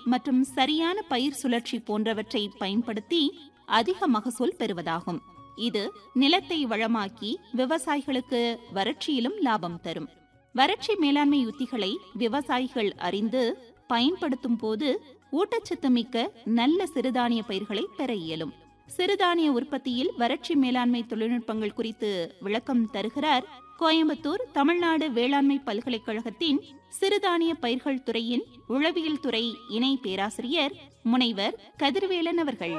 மற்றும் சரியான பயிர் சுழற்சி போன்றவற்றை பயன்படுத்தி அதிக மகசூல் பெறுவதாகும் இது நிலத்தை வளமாக்கி விவசாயிகளுக்கு வறட்சியிலும் லாபம் தரும் வறட்சி மேலாண்மை உத்திகளை விவசாயிகள் அறிந்து பயன்படுத்தும் போது ஊட்டச்சத்து மிக்க நல்ல சிறுதானிய பயிர்களை பெற இயலும் சிறுதானிய உற்பத்தியில் வறட்சி மேலாண்மை தொழில்நுட்பங்கள் குறித்து விளக்கம் தருகிறார் கோயம்புத்தூர் தமிழ்நாடு வேளாண்மை பல்கலைக்கழகத்தின் சிறுதானிய பயிர்கள் துறையின் உளவியல் துறை இணை பேராசிரியர் முனைவர் கதிர்வேலன் அவர்கள்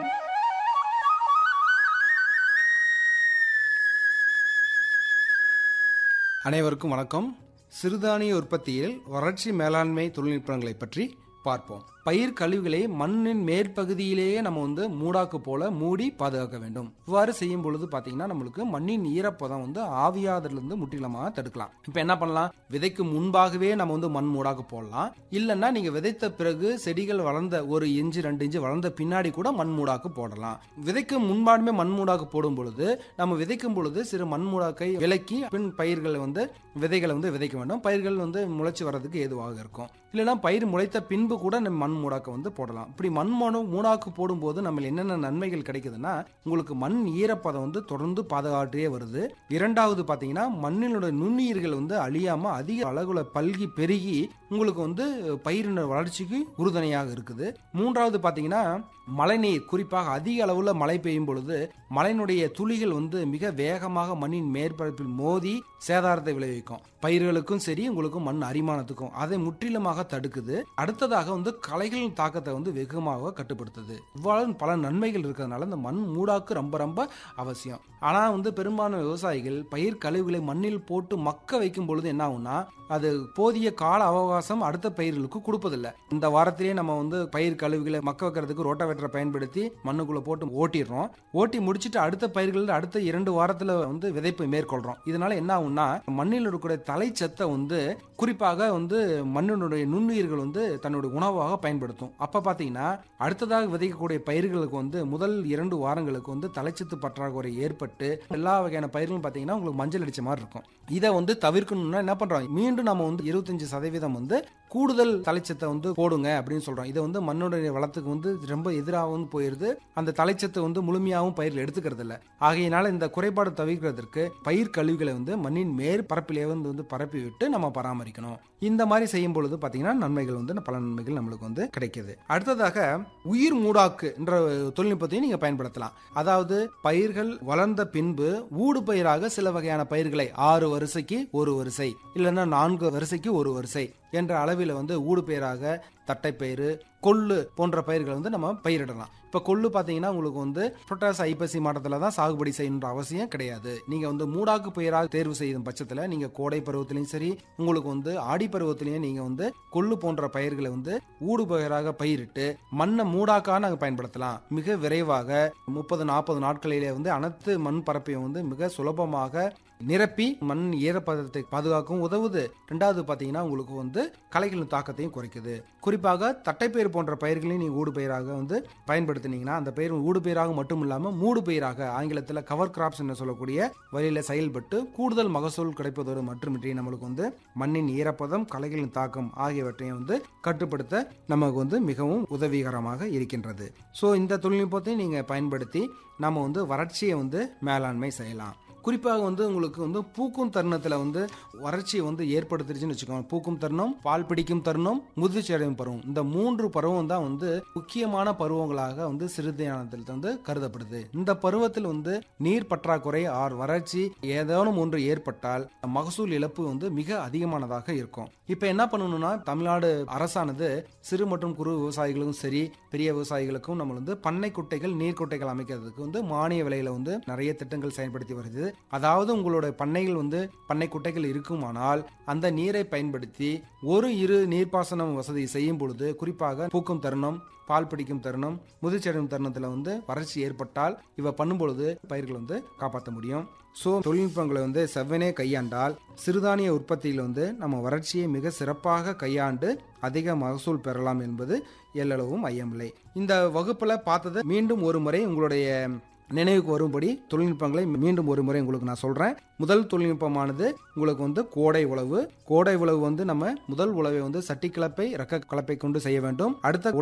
அனைவருக்கும் வணக்கம் சிறுதானிய உற்பத்தியில் வறட்சி மேலாண்மை தொழில்நுட்பங்களை பற்றி பார்ப்போம் பயிர் கழிவுகளை மண்ணின் மேற்பகுதியிலேயே நம்ம வந்து மூடாக்கு போல மூடி பாதுகாக்க வேண்டும் இவ்வாறு செய்யும் பொழுது பாத்தீங்கன்னா நம்மளுக்கு மண்ணின் ஈரப்பதம் வந்து ஆவியாதலிருந்து முற்றிலுமாக தடுக்கலாம் இப்போ என்ன பண்ணலாம் விதைக்கு முன்பாகவே நம்ம வந்து மண் மூடாக்கு போடலாம் இல்லைன்னா நீங்க விதைத்த பிறகு செடிகள் வளர்ந்த ஒரு இன்ச்சு ரெண்டு இன்ச்சு வளர்ந்த பின்னாடி கூட மண் மூடாக்கு போடலாம் விதைக்கு முன்பாடுமே மண் மூடாக்கு போடும் பொழுது நம்ம விதைக்கும் பொழுது சிறு மண் மூடாக்கை விலக்கி பின் பயிர்களை வந்து விதைகளை வந்து விதைக்க வேண்டும் பயிர்கள் வந்து முளைச்சி வர்றதுக்கு ஏதுவாக இருக்கும் இல்லைன்னா பயிர் முளைத்த பின்பு கூட நம்ம மண் மூடாக்கு வந்து போடலாம் இப்படி மண் மனு மூடாக்கு போடும்போது நம்ம என்னென்ன நன்மைகள் கிடைக்குதுன்னா உங்களுக்கு மண் ஈரப்பதம் வந்து தொடர்ந்து பாதுகாட்டே வருது இரண்டாவது பார்த்தீங்கன்னா மண்ணினோட நுண்ணுயிர்கள் வந்து அழியாம அதிக அளவுல பல்கி பெருகி உங்களுக்கு வந்து பயிரின வளர்ச்சிக்கு உறுதுணையாக இருக்குது மூன்றாவது பார்த்தீங்கன்னா மழைநீர் குறிப்பாக அதிக அளவுல மழை பெய்யும் பொழுது மழையினுடைய துளிகள் வந்து மிக வேகமாக மண்ணின் மேற்பரப்பில் மோதி சேதாரத்தை விளைவிக்கும் பயிர்களுக்கும் சரி உங்களுக்கும் மண் அரிமானத்துக்கும் அதை முற்றிலுமாக தடுக்குது அடுத்ததாக வந்து களைகளின் தாக்கத்தை வந்து வெகுமாக கட்டுப்படுத்துது இவ்வாறு பல நன்மைகள் இருக்கிறதுனால இந்த மண் மூடாக்கு ரொம்ப ரொம்ப அவசியம் ஆனா வந்து பெரும்பாலான விவசாயிகள் பயிர் கழிவுகளை மண்ணில் போட்டு மக்க வைக்கும் பொழுது என்ன ஆகும்னா அது போதிய கால அவகாசம் அடுத்த பயிர்களுக்கு கொடுப்பதில்லை இந்த வாரத்திலேயே நம்ம வந்து பயிர் கழிவுகளை மக்க வைக்கிறதுக்கு ரோட்டாவேட்டரை பயன்படுத்தி மண்ணுக்குள்ள போட்டு ஓட்டிடுறோம் ஓட்டி முடிச்சிட்டு அடுத்த பயிர்கள் அடுத்த இரண்டு வாரத்துல வந்து விதைப்பை மேற்கொள்றோம் இதனால என்ன ஆகும்னா மண்ணில் இருக்கக்கூடிய தலைச்சத்தை வந்து குறிப்பாக வந்து மண்ணினுடைய நுண்ணுயிர்கள் வந்து தன்னுடைய உணவாக பயன்படுத்தும் அப்ப பாத்தீங்கன்னா அடுத்ததாக விதைக்கக்கூடிய பயிர்களுக்கு வந்து முதல் இரண்டு வாரங்களுக்கு வந்து தலைச்சத்து பற்றாக்குறை ஏற்பட்டு எல்லா வகையான பயிர்களும் பாத்தீங்கன்னா உங்களுக்கு மஞ்சள் அடிச்ச மாதிரி இருக்கும் இதை வந்து தவிர்க்கணும்னா என்ன பண்றோம் மீண்டும் நம்ம வந்து இருபத்தஞ்சு சதவீதம் வந்து கூடுதல் தலைச்சத்தை வந்து போடுங்க அப்படின்னு சொல்றோம் இதை வந்து மண்ணுடைய வளத்துக்கு வந்து ரொம்ப எதிராகவும் போயிருது அந்த தலைச்சத்தை வந்து முழுமையாகவும் பயிர்கள் எடுத்துக்கிறது இல்ல ஆகையினால இந்த குறைபாடு தவிர்க்கிறதுக்கு பயிர் கழிவுகளை வந்து மண்ணின் மேற்பரப்பிலே வந்து வந்து பரப்பி விட்டு நம்ம பராமரிக்கணும் இந்த மாதிரி செய்யும் பொழுது பாத்தீங்கன்னா நன்மைகள் வந்து பல நன்மைகள் நம்மளுக்கு வந்து கிடைக்குது அடுத்ததாக உயிர் மூடாக்கு என்ற தொழில்நுட்பத்தையும் நீங்க பயன்படுத்தலாம் அதாவது பயிர்கள் வளர்ந்த பின்பு ஊடு பயிராக சில வகையான பயிர்களை ஆறு வரிசைக்கு ஒரு வரிசை இல்லைன்னா நான்கு வரிசைக்கு ஒரு வரிசை என்ற அளவில் வந்து ஊடு பயிராக தட்டைப்பயிறு கொள்ளு போன்ற பயிர்களை வந்து நம்ம பயிரிடலாம் இப்போ கொள்ளு பார்த்தீங்கன்னா உங்களுக்கு வந்து புரட்டாசி ஐப்பசி மாதத்தில் தான் சாகுபடி செய்யணுன்ற அவசியம் கிடையாது நீங்கள் வந்து மூடாக்கு பயிராக தேர்வு செய்யும் பட்சத்தில் நீங்கள் கோடை பருவத்திலையும் சரி உங்களுக்கு வந்து ஆடி பருவத்திலையும் நீங்கள் வந்து கொள்ளு போன்ற பயிர்களை வந்து ஊடு பயிராக பயிரிட்டு மண்ணை மூடாக்காக நாங்கள் பயன்படுத்தலாம் மிக விரைவாக முப்பது நாற்பது நாட்களிலே வந்து அனைத்து மண் பரப்பையும் வந்து மிக சுலபமாக நிரப்பி மண் ஈரப்பதத்தை பாதுகாக்கவும் உதவுது ரெண்டாவது பார்த்தீங்கன்னா உங்களுக்கு வந்து களைகளின் தாக்கத்தையும் குறைக்குது குறிப்பாக தட்டைப்பயிர் போன்ற பயிர்களையும் நீங்கள் ஊடு பயிராக வந்து பயன்படுத்தினீங்கன்னா அந்த பயிர் ஊடு பயிராக மட்டும் இல்லாமல் மூடு பயிராக ஆங்கிலத்தில் கவர் கிராப்ஸ் என்று சொல்லக்கூடிய வழியில் செயல்பட்டு கூடுதல் மகசூல் கிடைப்பதோடு மட்டுமின்றி நம்மளுக்கு வந்து மண்ணின் ஈரப்பதம் களைகளின் தாக்கம் ஆகியவற்றையும் வந்து கட்டுப்படுத்த நமக்கு வந்து மிகவும் உதவிகரமாக இருக்கின்றது ஸோ இந்த தொழில்நுட்பத்தை நீங்கள் பயன்படுத்தி நம்ம வந்து வறட்சியை வந்து மேலாண்மை செய்யலாம் குறிப்பாக வந்து உங்களுக்கு வந்து பூக்கும் தருணத்தில் வந்து வறட்சியை வந்து ஏற்படுத்திருச்சுன்னு வச்சுக்கோங்க பூக்கும் தருணம் பால் பிடிக்கும் தருணம் முதிர்ச்சி அடையும் பருவம் இந்த மூன்று பருவம் தான் வந்து முக்கியமான பருவங்களாக வந்து சிறுதானத்தில் வந்து கருதப்படுது இந்த பருவத்தில் வந்து நீர் பற்றாக்குறை ஆர் வறட்சி ஏதேனும் ஒன்று ஏற்பட்டால் மகசூல் இழப்பு வந்து மிக அதிகமானதாக இருக்கும் இப்ப என்ன பண்ணணும்னா தமிழ்நாடு அரசானது சிறு மற்றும் குறு விவசாயிகளுக்கும் சரி பெரிய விவசாயிகளுக்கும் நம்ம வந்து பண்ணை குட்டைகள் நீர் குட்டைகள் அமைக்கிறதுக்கு வந்து மானிய விலையில வந்து நிறைய திட்டங்கள் செயல்படுத்தி வருது அதாவது உங்களோட பண்ணைகள் வந்து பண்ணை குட்டைகள் இருக்குமானால் அந்த நீரை பயன்படுத்தி ஒரு இரு நீர்ப்பாசனம் வசதி செய்யும் பொழுது குறிப்பாக பூக்கும் தருணம் பால் பிடிக்கும் தருணம் முதிர்ச்சியடையும் தருணத்தில் வந்து வறட்சி ஏற்பட்டால் இவ பண்ணும் பொழுது பயிர்கள் வந்து காப்பாற்ற முடியும் ஸோ தொழில்நுட்பங்களை வந்து செவ்வனே கையாண்டால் சிறுதானிய உற்பத்தியில் வந்து நம்ம வறட்சியை மிக சிறப்பாக கையாண்டு அதிக மகசூல் பெறலாம் என்பது எல்லளவும் ஐயமில்லை இந்த வகுப்புல பார்த்தது மீண்டும் ஒரு முறை உங்களுடைய நினைவுக்கு வரும்படி தொழில்நுட்பங்களை மீண்டும் ஒரு முறை உங்களுக்கு நான் சொல்றேன் முதல் தொழில்நுட்பமானது உங்களுக்கு வந்து கோடை உழவு கோடை உழவு வந்து நம்ம முதல் உழவை வந்து சட்டி கலப்பை ரக்க கலப்பை கொண்டு செய்ய வேண்டும் அடுத்த